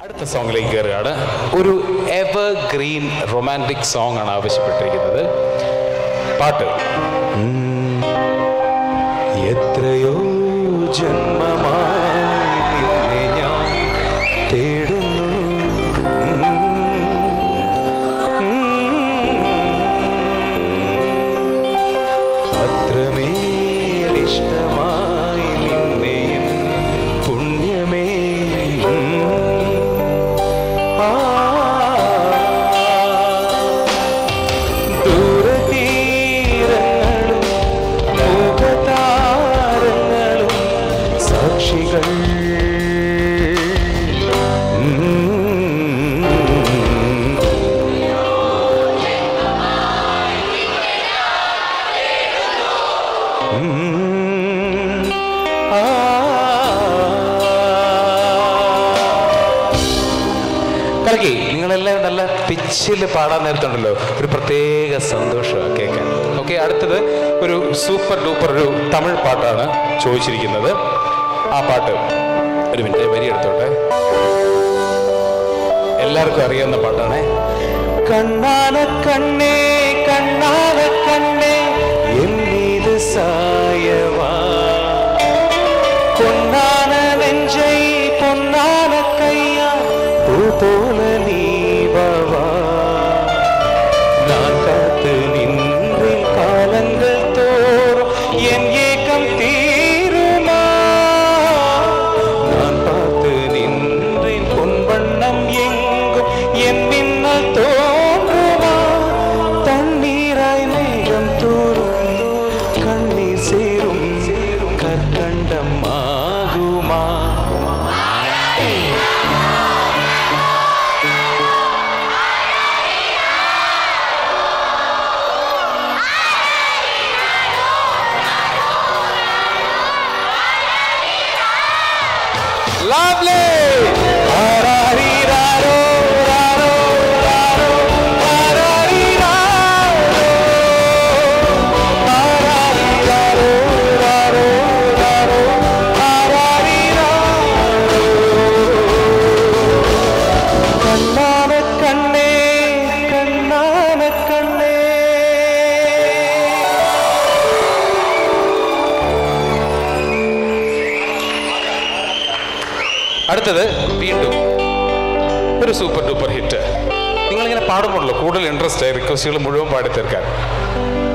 അടുത്ത സോങ്ങിലേക്ക് കയറുകയാണ് ഒരു എവർ ഗ്രീൻ റൊമാൻറ്റിക് സോങ് ആണ് ആവശ്യപ്പെട്ടിരിക്കുന്നത് പാട്ട് ഉം. എത്രയോ ജന്മമായി നിന്നെ ഞാൻ തേടുന്നു ഉം. അത്രമേൽ ഇഷ്ടമായി നിന്നെയും പുണ്യമേ ആ ദൂരതീരങ്ങളും മുഖതാരങ്ങളും സാക്ഷികൾ ഉം. ഉം. ആ. കലക്കി നിങ്ങളെല്ലാം നല്ല പിച്ചിൽ പാടാൻ നേരത്തുണ്ടല്ലോ ഒരു പ്രത്യേക സന്തോഷമാണ് കേൾക്കാൻ ഓക്കെ അടുത്തത് ഒരു സൂപ്പർ ഡൂപ്പർ ഒരു തമിഴ് പാട്ടാണ് ചോദിച്ചിരിക്കുന്നത് ആ പാട്ട് ഒരു മിനിറ്റ് വരി എടുത്തോട്ടെ എല്ലാവർക്കും അറിയാവുന്ന പാട്ടാണേ കണ്ണാന കണ്ണേ കണ്ണാന കണ്ണേ എന്നീത് സായവാ பொன்னான நெஞ்சை பொன்னான கையா பூ போல நீ வவா நான் காத்து நின்றேன் காலங்கள் தோறும் என் ஏக்கம் தீருமா நான் பார்த்து நின்றேன் பொன் வண்ணம் எங்கும் என் மின்னல் தோன்றுமா தண்ணீராய் மேகம் தோறும் கண்ணீர் சேரும் கற்கண்டம் ஆகுமா Lovely! Ra-ra-ri-ra-ro, ra-ro, ra-ro, ra-ra-ri-ra-ro. Ra-ra-ri-ra-ro, ra-ro, ra-ro, ra-ra-ri-ra-ro. கண்ணான கண்ணே கண்ணான கண்ணே അടുത്തത് വീണ്ടും ഒരു സൂപ്പർ ഡൂപ്പർ ഹിറ്റ് നിങ്ങളിങ്ങനെ പാടുമ്പോഴല്ലോ കൂടുതൽ ഇൻട്രസ്റ്റ് ആയി റിക്വസ്റ്റുകൾ മുഴുവൻ പാടി തീർക്കാൻ